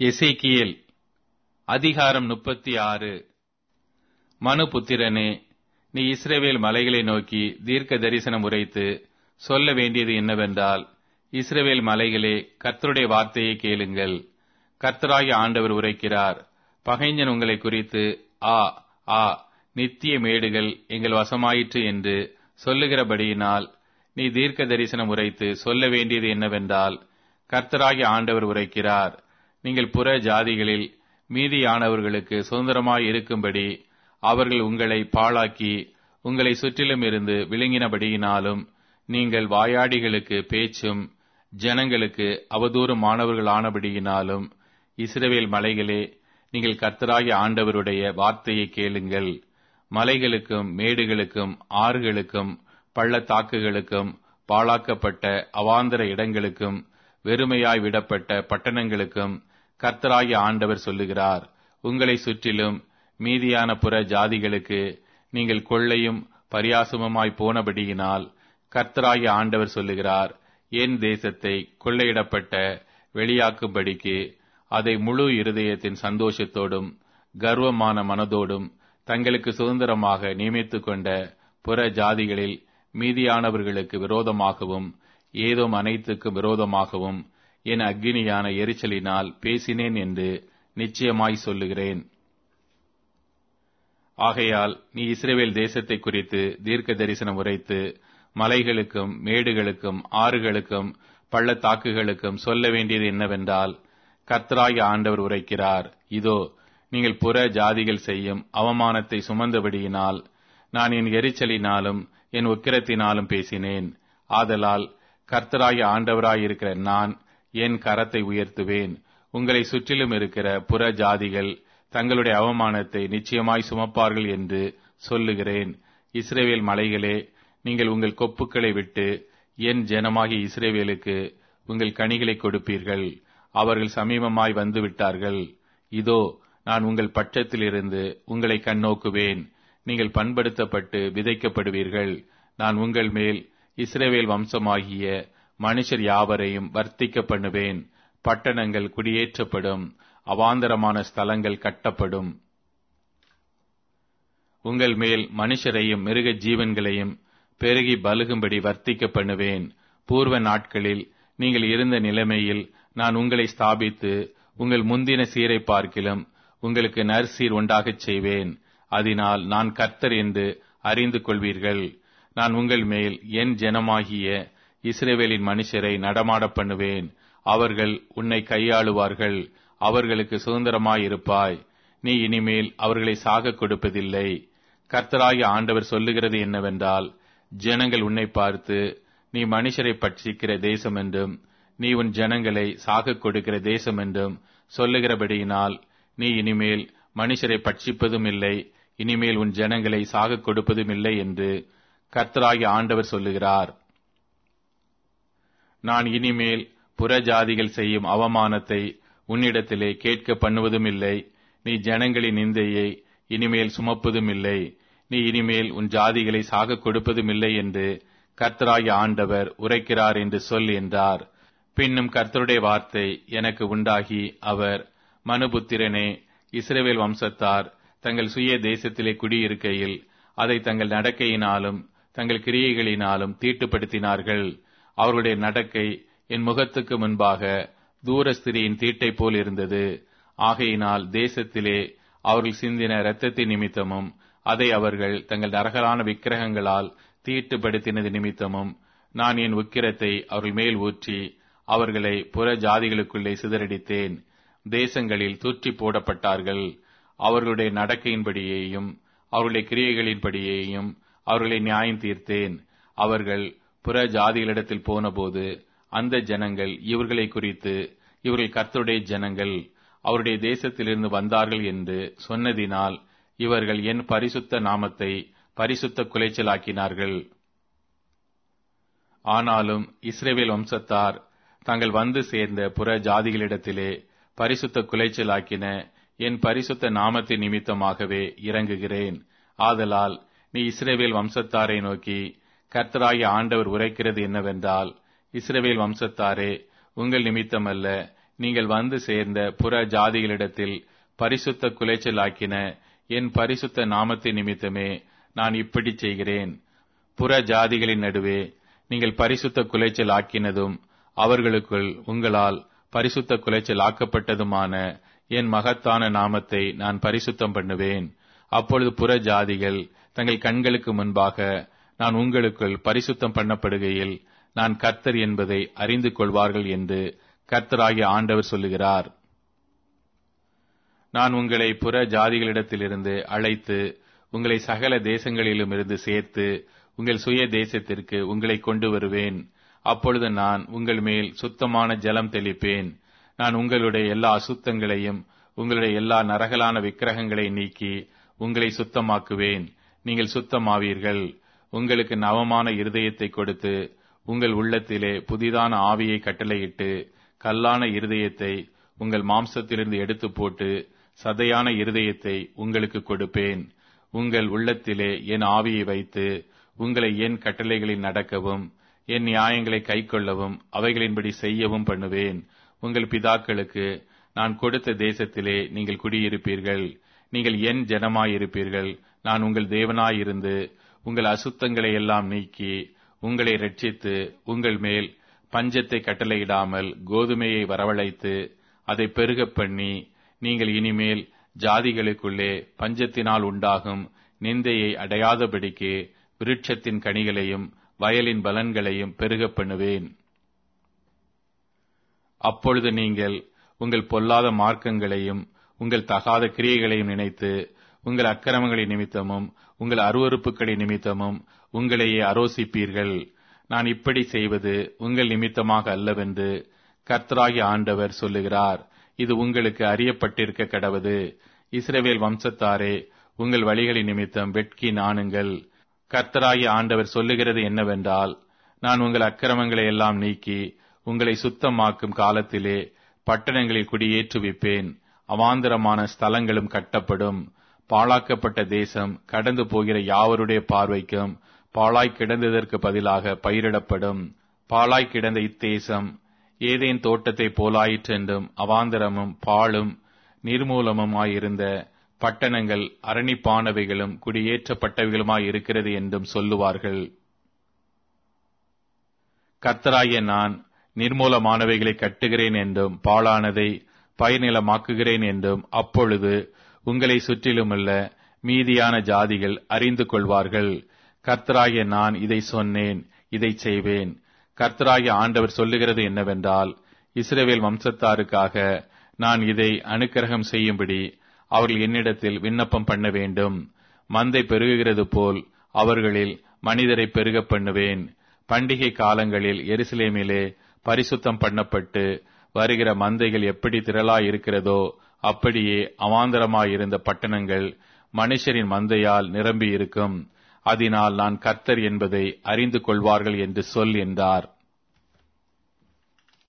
எசேக்கியேல் அதிகாரம் முப்பத்தி ஆறு மனுபுத்திரனே நீ இஸ்ரவேல் மலைகளை நோக்கி தீர்க்க தரிசனம் உரைத்து சொல்ல வேண்டியது என்னவென்றால் இஸ்ரவேல் மலைகளே கர்த்தருடைய வார்த்தையை கேளுங்கள் கர்த்தராகிய ஆண்டவர் உரைக்கிறார் பகைஞன் உங்களை குறித்து ஆ ஆ நித்திய மேடுகள் எங்கள் வசமாயிற்று என்று சொல்லுகிறபடியினால் நீ தீர்க்க தரிசனம் உரைத்து சொல்ல வேண்டியது என்னவென்றால் கர்த்தராகிய ஆண்டவர் உரைக்கிறார் நீங்கள் புற ஜாதிகளில் மீதியானவர்களுக்கு சுதந்திரமாய் இருக்கும்படி அவர்கள் உங்களை பாழாக்கி உங்களை சுற்றிலும் இருந்து விழுங்கினபடியினாலும் நீங்கள் வாயாடிகளுக்கு பேச்சும் ஜனங்களுக்கு அவதூறுமானவர்கள் ஆனபடியினாலும் இஸ்ரவேல் மலைகளே நீங்கள் கர்த்தராகிய ஆண்டவருடைய வார்த்தையை கேளுங்கள் மலைகளுக்கும் மேடுகளுக்கும் ஆறுகளுக்கும் பள்ளத்தாக்குகளுக்கும் பாழாக்கப்பட்ட அவாந்தர இடங்களுக்கும் வெறுமையாய் விடப்பட்ட பட்டணங்களுக்கும் கர்த்தராகிய ஆண்டவர் சொல்லுகிறார் உங்களை சுற்றிலும் மீதியான புற ஜாதிகளுக்கு நீங்கள் கொள்ளையும் பரியாசமுமாய் போனபடியினால் கர்த்தராகிய ஆண்டவர் சொல்லுகிறார் என் தேசத்தை கொள்ளையிடப்பட்ட வெளியாக்கும்படிக்கு அதை முழு இருதயத்தின் சந்தோஷத்தோடும் கர்வமான மனதோடும் தங்களுக்கு சுதந்திரமாக நியமித்துக் கொண்ட புற ஜாதிகளில் மீதியானவர்களுக்கு விரோதமாகவும் ஏதோ அனைத்துக்கும் விரோதமாகவும் என் அக்னியான எரிச்சலினால் பேசினேன் என்று நிச்சயமாய் சொல்லுகிறேன் ஆகையால் நீ இஸ்ரேவேல் தேசத்தை குறித்து தீர்க்க தரிசனம் உரைத்து மலைகளுக்கும் மேடுகளுக்கும் ஆறுகளுக்கும் பள்ளத்தாக்குகளுக்கும் சொல்ல வேண்டியது என்னவென்றால் கர்த்தராகிய ஆண்டவர் உரைக்கிறார் இதோ நீங்கள் புற ஜாதிகள் செய்யும் அவமானத்தை சுமந்தபடியினால் நான் என் எரிச்சலினாலும் என் உக்கிரத்தினாலும் பேசினேன் ஆதலால் கர்த்தராகிய ஆண்டவராயிருக்கிற நான் என் கரத்தை உயர்த்துவேன் உங்களை சுற்றிலும் இருக்கிற புற ஜாதிகள் தங்களுடைய அவமானத்தை நிச்சயமாய் சுமப்பார்கள் என்று சொல்லுகிறேன் இஸ்ரேவேல் மலைகளே நீங்கள் உங்கள் கொப்புக்களை விட்டு என் ஜனமாகிய இஸ்ரேவேலுக்கு உங்கள் கனிகளை கொடுப்பீர்கள் அவர்கள் சமீபமாய் வந்து விட்டார்கள் இதோ நான் உங்கள் பட்சத்திலிருந்து உங்களை கண்ணோக்குவேன் நீங்கள் பண்படுத்தப்பட்டு விதைக்கப்படுவீர்கள் நான் உங்கள் மேல் இஸ்ரேவேல் வம்சமாகிய மனுஷர் யாவரையும் வர்த்திக்க பண்ணுவேன் பட்டணங்கள் குடியேற்றப்படும் அவாந்தரமான ஸ்தலங்கள் கட்டப்படும் உங்கள் மேல் மனுஷரையும் மிருக ஜீவன்களையும் பெருகி பலுகும்படி வர்த்திக்க பண்ணுவேன் பூர்வ நாட்களில் நீங்கள் இருந்த நிலைமையில் நான் உங்களை ஸ்தாபித்து உங்கள் முந்தின சீரை பார்க்கிலும் உங்களுக்கு நற்சீர் உண்டாகச் செய்வேன் அதனால் நான் கர்த்தர் என்று அறிந்து கொள்வீர்கள் நான் உங்கள் மேல் என் ஜனமாகிய இஸ்ரேவேலின் மனுஷரை நடமாட பண்ணுவேன் அவர்கள் உன்னை கையாளுவார்கள் அவர்களுக்கு சுதந்திரமாயிருப்பாய் நீ இனிமேல் அவர்களை சாக கொடுப்பதில்லை கர்த்தராகிய ஆண்டவர் சொல்லுகிறது என்னவென்றால் ஜனங்கள் உன்னை பார்த்து நீ மனுஷரை பட்சிக்கிற தேசம் என்றும் நீ உன் ஜனங்களை சாக கொடுக்கிற தேசம் என்றும் சொல்லுகிறபடியினால் நீ இனிமேல் மனுஷரை பட்சிப்பதும் இல்லை இனிமேல் உன் ஜனங்களை சாக கொடுப்பதும் இல்லை என்று கர்த்தராகிய ஆண்டவர் சொல்லுகிறார் நான் இனிமேல் புறஜாதிகள் செய்யும் அவமானத்தை உன்னிடத்திலே கேட்க பண்ணுவதும் இல்லை நீ ஜனங்களின் நிந்தையை இனிமேல் சுமப்பதும் இல்லை நீ இனிமேல் உன் ஜாதிகளை சாக கொடுப்பதும் இல்லை என்று கர்த்தராகிய ஆண்டவர் உரைக்கிறார் என்று சொல் என்றார் பின்னும் கர்த்தருடைய வார்த்தை எனக்கு உண்டாகி அவர் மனுபுத்திரனே இஸ்ரேவேல் வம்சத்தார் தங்கள் சுய தேசத்திலே குடியிருக்கையில் அதை தங்கள் நடக்கையினாலும் தங்கள் கிரியைகளினாலும் தீட்டுப்படுத்தினார்கள் அவர்களுடைய நடக்கை என் முகத்துக்கு முன்பாக தூரஸ்திரியின் தீட்டை போல் இருந்தது ஆகையினால் தேசத்திலே அவர்கள் சிந்தின இரத்தத்தின் நிமித்தமும் அதை அவர்கள் தங்கள் நரகலான விக்கிரகங்களால் தீட்டுப்படுத்தினது நிமித்தமும் நான் என் உக்கிரத்தை அவர்கள் மேல் ஊற்றி அவர்களை புற ஜாதிகளுக்குள்ளே சிதறடித்தேன் தேசங்களில் தூற்றி போடப்பட்டார்கள் அவர்களுடைய நடக்கையின்படியேயும் அவர்களுடைய கிரியைகளின்படியேயும் அவர்களை நியாயம் தீர்த்தேன் அவர்கள் புற ஜாதிகளிடத்தில் போனபோது அந்த ஜனங்கள் இவர்களை குறித்து இவர்கள் கர்த்தருடைய ஜனங்கள் அவருடைய தேசத்திலிருந்து வந்தார்கள் என்று சொன்னதினால் இவர்கள் என் பரிசுத்த நாமத்தை பரிசுத்த குலைச்சலாக்கினார்கள் ஆனாலும் இஸ்ரேவேல் வம்சத்தார் தாங்கள் வந்து சேர்ந்த புற ஜாதிகளிடத்திலே பரிசுத்த குலைச்சலாக்கின என் பரிசுத்த நாமத்தின் நிமித்தமாகவே இறங்குகிறேன் ஆதலால் நீ இஸ்ரேவேல் வம்சத்தாரை நோக்கி கர்த்தராகிய ஆண்டவர் உரைக்கிறது என்னவென்றால் இஸ்ரவேல் வம்சத்தாரே உங்கள் நிமித்தமல்ல நீங்கள் வந்து சேர்ந்த புற ஜாதிகளிடத்தில் பரிசுத்த குலைச்சலாக்கின என் பரிசுத்த நாமத்தின் நிமித்தமே நான் இப்படி செய்கிறேன் புற ஜாதிகளின் நடுவே நீங்கள் பரிசுத்த குலைச்சல் ஆக்கினதும் அவர்களுக்குள் உங்களால் பரிசுத்த குலைச்சல் ஆக்கப்பட்டதுமான என் மகத்தான நாமத்தை நான் பரிசுத்தம் பண்ணுவேன் அப்பொழுது புற ஜாதிகள் தங்கள் கண்களுக்கு முன்பாக நான் உங்களுக்குள் பரிசுத்தம் பண்ணப்படுகையில் நான் கர்த்தர் என்பதை அறிந்து கொள்வார்கள் என்று கர்த்தராகிய ஆண்டவர் சொல்லுகிறார் நான் உங்களை புற ஜாதிகளிடத்திலிருந்து அழைத்து உங்களை சகல தேசங்களிலும் இருந்து சேர்த்து உங்கள் சுய தேசத்திற்கு உங்களை கொண்டு வருவேன் அப்பொழுது நான் உங்கள் மேல் சுத்தமான ஜலம் தெளிப்பேன் நான் உங்களுடைய எல்லா அசுத்தங்களையும் உங்களுடைய எல்லா நரகலான விக்கிரகங்களை நீக்கி உங்களை சுத்தமாக்குவேன் நீங்கள் சுத்தமாவீர்கள் உங்களுக்கு நவமான இருதயத்தை கொடுத்து உங்கள் உள்ளத்திலே புதிதான ஆவியை கட்டளையிட்டு கல்லான இருதயத்தை உங்கள் மாம்சத்திலிருந்து எடுத்து போட்டு சதையான இருதயத்தை உங்களுக்கு கொடுப்பேன் உங்கள் உள்ளத்திலே என் ஆவியை வைத்து உங்களை என் கட்டளைகளில் நடக்கவும் என் நியாயங்களை கைக்கொள்ளவும் அவைகளின்படி செய்யவும் பண்ணுவேன் உங்கள் பிதாக்களுக்கு நான் கொடுத்த தேசத்திலே நீங்கள் குடியிருப்பீர்கள் நீங்கள் என் ஜனமாயிருப்பீர்கள் நான் உங்கள் தேவனாயிருந்து உங்கள் அசுத்தங்களை எல்லாம் நீக்கி உங்களை ரட்சித்து உங்கள் மேல் பஞ்சத்தை கட்டளையிடாமல் கோதுமையை வரவழைத்து அதை பெருகப் பண்ணி நீங்கள் இனிமேல் ஜாதிகளுக்குள்ளே பஞ்சத்தினால் உண்டாகும் நிந்தையை அடையாதபடிக்கு விருட்சத்தின் கனிகளையும் வயலின் பலன்களையும் பெருகப் பண்ணுவேன் அப்பொழுது நீங்கள் உங்கள் பொல்லாத மார்க்கங்களையும் உங்கள் தகாத கிரியைகளையும் நினைத்து உங்கள் அக்கிரமங்களின் நிமித்தமும் உங்கள் அருவறுப்புகளின் நிமித்தமும் உங்களையே அரோசிப்பீர்கள் நான் இப்படி செய்வது உங்கள் நிமித்தமாக அல்லவென்று கர்த்தராகி ஆண்டவர் சொல்லுகிறார் இது உங்களுக்கு அறியப்பட்டிருக்க கடவது இஸ்ரவேல் வம்சத்தாரே உங்கள் வழிகளின் நிமித்தம் வெட்கி நாணுங்கள் கர்த்தராகி ஆண்டவர் சொல்லுகிறது என்னவென்றால் நான் உங்கள் அக்கிரமங்களை எல்லாம் நீக்கி உங்களை சுத்தமாக்கும் காலத்திலே பட்டணங்களில் குடியேற்றுவிப்பேன் அவாந்தரமான ஸ்தலங்களும் கட்டப்படும் பாழாக்கப்பட்ட தேசம் கடந்து போகிற யாவருடைய பார்வைக்கும் பாழாய் கிடந்ததற்கு பதிலாக பயிரிடப்படும் பாழாய் கிடந்த இத்தேசம் ஏதேன் தோட்டத்தை போலாயிற்றென்றும் அவாந்தரமும் பாழும் நிர்மூலமுமாயிருந்த பட்டணங்கள் அரணிப்பானவைகளும் குடியேற்றப்பட்டவைகளுமாய் இருக்கிறது என்றும் சொல்லுவார்கள் கர்த்தராகிய நான் நிர்மூலமானவைகளை கட்டுகிறேன் என்றும் பாழானதை பயனிலமாக்குகிறேன் என்றும் அப்பொழுது உங்களை சுற்றிலுமுள்ள மீதியான ஜாதிகள் அறிந்து கொள்வார்கள் கர்த்தராகிய நான் இதை சொன்னேன் இதை செய்வேன் கர்த்தராகிய ஆண்டவர் சொல்லுகிறது என்னவென்றால் இஸ்ரேவேல் வம்சத்தாருக்காக நான் இதை அனுக்கிரகம் செய்யும்படி அவர்கள் என்னிடத்தில் விண்ணப்பம் பண்ண வேண்டும் மந்தை பெருகுகிறது போல் அவர்களில் மனிதரை பெருக பண்ணுவேன் பண்டிகை காலங்களில் எருசலேமிலே பரிசுத்தம் பண்ணப்பட்டு வருகிற மந்தைகள் எப்படி திரளாய் இருக்கிறதோ அப்படியே அவாந்தரமாயிருந்த பட்டணங்கள் மனுஷரின் மந்தையால் நிரம்பி இருக்கும் அதனால் நான் கர்த்தர் என்பதை அறிந்து கொள்வார்கள் என்று சொல் என்றார்